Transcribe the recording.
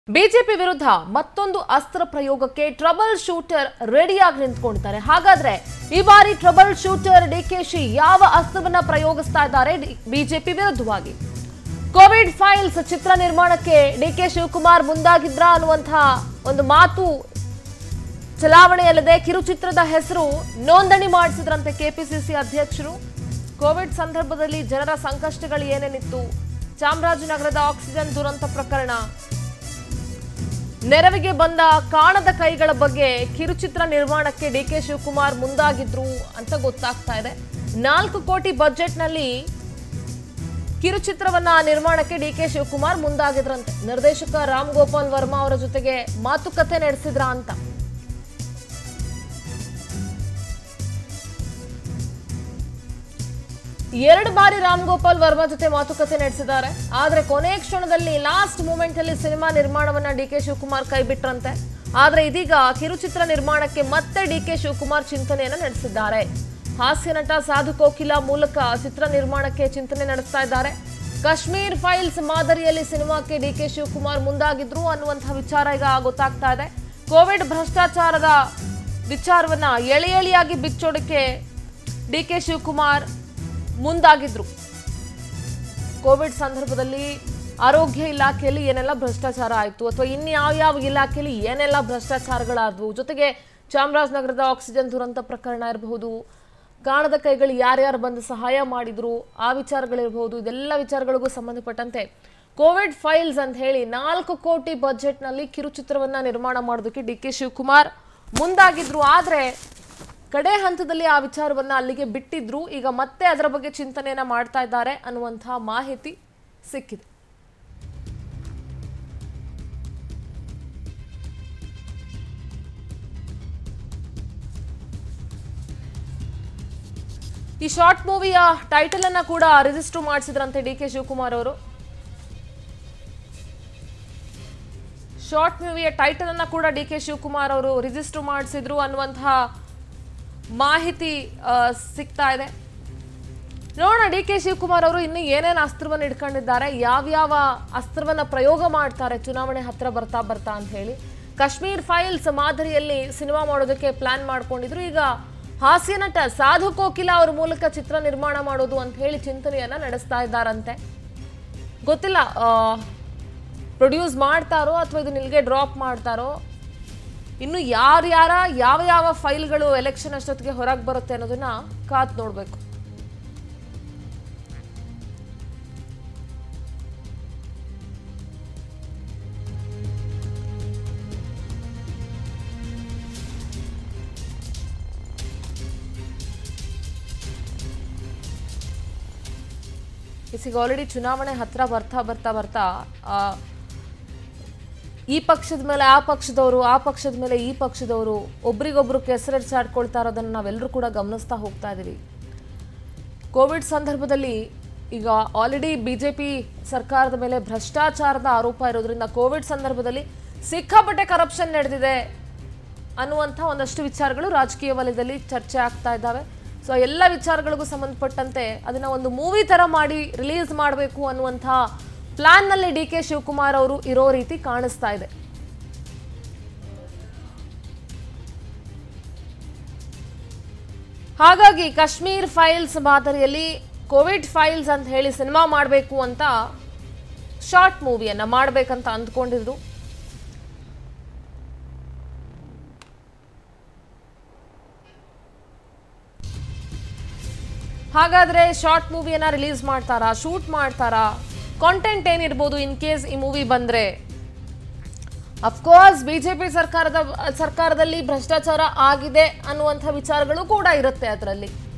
BJP ವಿರುದ್ಧ ಮತ್ತೊಂದು ಅಸ್ತ್ರ ಪ್ರಯೋಗಕ್ಕೆ ಟ್ರಬಲ್ ಶೂಟರ್ ರೆಡಿಯಾಗಿ ನಿಂತ್ಕೊಂಡಿದ್ದಾರೆ ಹಾಗಾದ್ರೆ ಈ ಬಾರಿ ಟ್ರಬಲ್ ಶೂಟರ್ ಡಿಕೆಶಿ ಯಾವ ಅಸ್ತ್ರವನ್ನ ಪ್ರಯೋಗಿಸ್ತಾ ಇದ್ದಾರೆ ಬಿಜೆಪಿ ವಿರುದ್ಧವಾಗಿ ಕೋವಿಡ್ ಫೈಲ್ಸ್ ಚಿತ್ರ ನಿರ್ಮಾಣಕ್ಕೆ ಡಿಕೆ ಶಿವಕುಮಾರ್ ಮುಂದಾಗಿದ್ರ ಅನ್ನುವಂತಹ ಒಂದು ಮಾತು ಚಲಾವಣೆಯಲ್ಲದೆ ಕಿರುಚಿತ್ರದ ಹೆಸರು ನೋಂದಣಿ ಮಾಡಿಸಿದ್ರಂತೆ ಕೆಪಿಸಿಸಿ ಅಧ್ಯಕ್ಷರು ಕೋವಿಡ್ ಸಂದರ್ಭದಲ್ಲಿ ಜನರ ಸಂಕಷ್ಟಗಳು ಏನೇನಿತ್ತು ಚಾಮರಾಜನಗರದ ಆಕ್ಸಿಜನ್ ದುರಂತ ಪ್ರಕರಣ ನೆರವಿಗೆ ಬಂದ ಕಾಣದ ಕೈಗಳ ಬಗ್ಗೆ ಕಿರುಚಿತ್ರ ನಿರ್ಮಾಣಕ್ಕೆ ಡಿಕೆ ಶಿವಕುಮಾರ್ ಮುಂದಾಗಿದ್ರು ಅಂತ ಗೊತ್ತಾಗ್ತಾ ಇದೆ ನಾಲ್ಕು ಕೋಟಿ ಬಜೆಟ್ನಲ್ಲಿ ಕಿರುಚಿತ್ರವನ್ನ ನಿರ್ಮಾಣಕ್ಕೆ ಡಿಕೆ ಶಿವಕುಮಾರ್ ಮುಂದಾಗಿದ್ರಂತೆ ನಿರ್ದೇಶಕ ರಾಮ್ ಗೋಪಾಲ್ ವರ್ಮಾ ಅವರ ಜೊತೆಗೆ ಮಾತುಕತೆ ನಡೆಸಿದ್ರ ಅಂತ ಎರಡು ಬಾರಿ ರಾಮ್ ಗೋಪಾಲ್ ವರ್ಮಾ ಜೊತೆ ಮಾತುಕತೆ ನಡೆಸಿದ್ದಾರೆ ಆದ್ರೆ ಕೊನೆ ಕ್ಷಣದಲ್ಲಿ ಲಾಸ್ಟ್ ಮೂಮೆಂಟ್ ಅಲ್ಲಿ ಸಿನಿಮಾ ನಿರ್ಮಾಣವನ್ನ ಡಿ ಕೆ ಶಿವಕುಮಾರ್ ಕೈಬಿಟ್ರಂತೆ ಆದ್ರೆ ಇದೀಗ ಕಿರುಚಿತ್ರ ನಿರ್ಮಾಣಕ್ಕೆ ಮತ್ತೆ ಡಿ ಕೆ ಶಿವಕುಮಾರ್ ಚಿಂತನೆಯನ್ನ ನಡೆಸಿದ್ದಾರೆ ಹಾಸ್ಯ ನಟ ಸಾಧು ಕೋಕಿಲ ಮೂಲಕ ಚಿತ್ರ ನಿರ್ಮಾಣಕ್ಕೆ ಚಿಂತನೆ ನಡೆಸ್ತಾ ಇದ್ದಾರೆ ಕಾಶ್ಮೀರ್ ಫೈಲ್ಸ್ ಮಾದರಿಯಲ್ಲಿ ಸಿನಿಮಾಕ್ಕೆ ಡಿ ಕೆ ಶಿವಕುಮಾರ್ ಮುಂದಾಗಿದ್ರು ಅನ್ನುವಂತಹ ವಿಚಾರ ಈಗ ಗೊತ್ತಾಗ್ತಾ ಇದೆ ಕೋವಿಡ್ ಭ್ರಷ್ಟಾಚಾರದ ವಿಚಾರವನ್ನ ಎಳೆ ಎಳೆಯಾಗಿ ಬಿಚ್ಚೋಡಕ್ಕೆ ಡಿ ಕೆ ಶಿವಕುಮಾರ್ ಮುಂದಾಗಿದ್ರು ಕೋವಿಡ್ ಸಂದರ್ಭದಲ್ಲಿ ಆರೋಗ್ಯ ಇಲಾಖೆಯಲ್ಲಿ ಏನೆಲ್ಲ ಭ್ರಷ್ಟಾಚಾರ ಆಯಿತು ಅಥವಾ ಇನ್ಯಾವ ಯಾವ ಇಲಾಖೆಯಲ್ಲಿ ಏನೆಲ್ಲ ಭ್ರಷ್ಟಾಚಾರಗಳಾದವು ಜೊತೆಗೆ ಚಾಮರಾಜನಗರದ ಆಕ್ಸಿಜನ್ ದುರಂತ ಪ್ರಕರಣ ಇರಬಹುದು ಕಾಣದ ಕೈಗಳು ಯಾರ್ಯಾರು ಬಂದು ಸಹಾಯ ಮಾಡಿದ್ರು ಆ ವಿಚಾರಗಳಿರಬಹುದು ಇದೆಲ್ಲ ವಿಚಾರಗಳಿಗೂ ಸಂಬಂಧಪಟ್ಟಂತೆ ಕೋವಿಡ್ ಫೈಲ್ಸ್ ಅಂತ ಹೇಳಿ ನಾಲ್ಕು ಕೋಟಿ ಬಜೆಟ್ನಲ್ಲಿ ಕಿರುಚಿತ್ರವನ್ನ ನಿರ್ಮಾಣ ಮಾಡೋದಕ್ಕೆ ಡಿ ಕೆ ಶಿವಕುಮಾರ್ ಮುಂದಾಗಿದ್ರು ಆದರೆ ಕಡೆ ಹಂತದಲ್ಲಿ ಆ ವಿಚಾರವನ್ನ ಅಲ್ಲಿಗೆ ಬಿಟ್ಟಿದ್ರು ಈಗ ಮತ್ತೆ ಅದರ ಬಗ್ಗೆ ಚಿಂತನೆಯನ್ನ ಮಾಡ್ತಾ ಇದ್ದಾರೆ ಅನ್ನುವಂತಹ ಮಾಹಿತಿ ಸಿಕ್ಕಿದೆ ಈ ಶಾರ್ಟ್ ಮೂವಿಯ ಟೈಟಲ್ ಅನ್ನ ಕೂಡ ರಿಜಿಸ್ಟರ್ ಮಾಡಿಸಿದ್ರಂತೆ ಡಿ ಕೆ ಶಿವಕುಮಾರ್ ಅವರು ಶಾರ್ಟ್ ಮೂವಿಯ ಟೈಟಲ್ ಅನ್ನ ಕೂಡ ಡಿ ಕೆ ಶಿವಕುಮಾರ್ ಅವರು ರಿಜಿಸ್ಟರ್ ಮಾಡಿಸಿದ್ರು ಅನ್ನುವಂತಹ ಮಾಹಿತಿ ಆ, ಸಿಗ್ತಾ ಇದೆ ನೋಡೋಣ ಡಿ ಕೆ ಶಿವಕುಮಾರ್ ಅವರು ಇನ್ನು ಏನೇನು ಅಸ್ತ್ರವನ್ನು ಇಟ್ಕೊಂಡಿದ್ದಾರೆ ಯಾವ್ಯಾವ ಅಸ್ತ್ರವನ್ನ ಪ್ರಯೋಗ ಮಾಡ್ತಾರೆ ಚುನಾವಣೆ ಹತ್ರ ಬರ್ತಾ ಬರ್ತಾ ಅಂತ ಹೇಳಿ ಕಾಶ್ಮೀರ್ ಫೈಲ್ಸ್ ಮಾದರಿಯಲ್ಲಿ ಸಿನಿಮಾ ಮಾಡೋದಕ್ಕೆ ಪ್ಲಾನ್ ಮಾಡ್ಕೊಂಡಿದ್ರು ಈಗ ಹಾಸ್ಯ ನಟ ಸಾಧು ಕೋಕಿಲ ಅವ್ರ ಮೂಲಕ ಚಿತ್ರ ನಿರ್ಮಾಣ ಮಾಡೋದು ಅಂತ ಹೇಳಿ ಚಿಂತನೆಯನ್ನ ನಡೆಸ್ತಾ ಇದ್ದಾರಂತೆ ಗೊತ್ತಿಲ್ಲ ಪ್ರೊಡ್ಯೂಸ್ ಮಾಡ್ತಾರೋ ಅಥವಾ ಇದನ್ನ ಇಲ್ಲಿಗೆ ಡ್ರಾಪ್ ಮಾಡ್ತಾರೋ ಇನ್ನು ಯಾರ್ಯಾರ ಯಾವ ಯಾವ ಫೈಲ್ಗಳು ಎಲೆಕ್ಷನ್ ಅಷ್ಟೊತ್ತಿಗೆ ಹೊರಗೆ ಬರುತ್ತೆ ಅನ್ನೋದನ್ನ ಕಾತ್ ನೋಡ್ಬೇಕು ಈಗ ಆಲ್ರೆಡಿ ಚುನಾವಣೆ ಹತ್ರ ಬರ್ತಾ ಬರ್ತಾ ಬರ್ತಾ ಆ, ಈ ಪಕ್ಷದ ಮೇಲೆ ಆ ಪಕ್ಷದವರು ಆ ಪಕ್ಷದ ಮೇಲೆ ಈ ಪಕ್ಷದವರು ಒಬ್ರಿಗೊಬ್ರು ಕೆಸರೆಡ್ಸಾಡ್ಕೊಳ್ತಾ ಇರೋದನ್ನ ನಾವೆಲ್ಲರೂ ಕೂಡ ಗಮನಿಸ್ತಾ ಹೋಗ್ತಾ ಇದೀವಿ ಕೋವಿಡ್ ಸಂದರ್ಭದಲ್ಲಿ ಈಗ ಆಲ್ರೆಡಿ ಬಿಜೆಪಿ ಸರ್ಕಾರದ ಮೇಲೆ ಭ್ರಷ್ಟಾಚಾರದ ಆರೋಪ ಇರೋದ್ರಿಂದ ಕೋವಿಡ್ ಸಂದರ್ಭದಲ್ಲಿ ಸಿಕ್ಕಾಪಟ್ಟೆ ಕರಪ್ಷನ್ ನಡೆದಿದೆ ಅನ್ನುವಂಥ ಒಂದಷ್ಟು ವಿಚಾರಗಳು ರಾಜಕೀಯ ವಲಯದಲ್ಲಿ ಚರ್ಚೆ ಆಗ್ತಾ ಇದ್ದಾವೆ ಸೊ ಎಲ್ಲ ವಿಚಾರಗಳಿಗೂ ಸಂಬಂಧಪಟ್ಟಂತೆ ಅದನ್ನ ಒಂದು ಮೂವಿ ತರ ಮಾಡಿ ರಿಲೀಸ್ ಮಾಡಬೇಕು ಅನ್ನುವಂಥ ಪ್ಲಾನ್ನಲ್ಲಿ ಡಿ ಕೆ ಶಿವಕುಮಾರ್ ಅವರು ಇರೋ ರೀತಿ ಕಾಣಿಸ್ತಾ ಇದೆ ಹಾಗಾಗಿ ಕಾಶ್ಮೀರ್ ಫೈಲ್ಸ್ ಮಾದರಿಯಲ್ಲಿ ಕೋವಿಡ್ ಫೈಲ್ಸ್ ಅಂತ ಹೇಳಿ ಸಿನಿಮಾ ಮಾಡಬೇಕು ಅಂತ ಶಾರ್ಟ್ ಮೂವಿಯನ್ನ ಮಾಡಬೇಕಂತ ಅಂದ್ಕೊಂಡಿದ್ರು ಹಾಗಾದ್ರೆ ಶಾರ್ಟ್ ಮೂವಿಯನ್ನ ರಿಲೀಸ್ ಮಾಡ್ತಾರಾ ಶೂಟ್ ಮಾಡ್ತಾರಾ ಕಾಂಟೆಂಟ್ ಏನಿರ್ಬೋದು ಇನ್ ಕೇಸ್ ಈ ಮೂವಿ ಬಂದ್ರೆ ಅಫ್ಕೋರ್ಸ್ ಬಿಜೆಪಿ ಸರ್ಕಾರದ ಸರ್ಕಾರದಲ್ಲಿ ಭ್ರಷ್ಟಾಚಾರ ಆಗಿದೆ ಅನ್ನುವಂಥ ವಿಚಾರಗಳು ಕೂಡ ಇರುತ್ತೆ ಅದರಲ್ಲಿ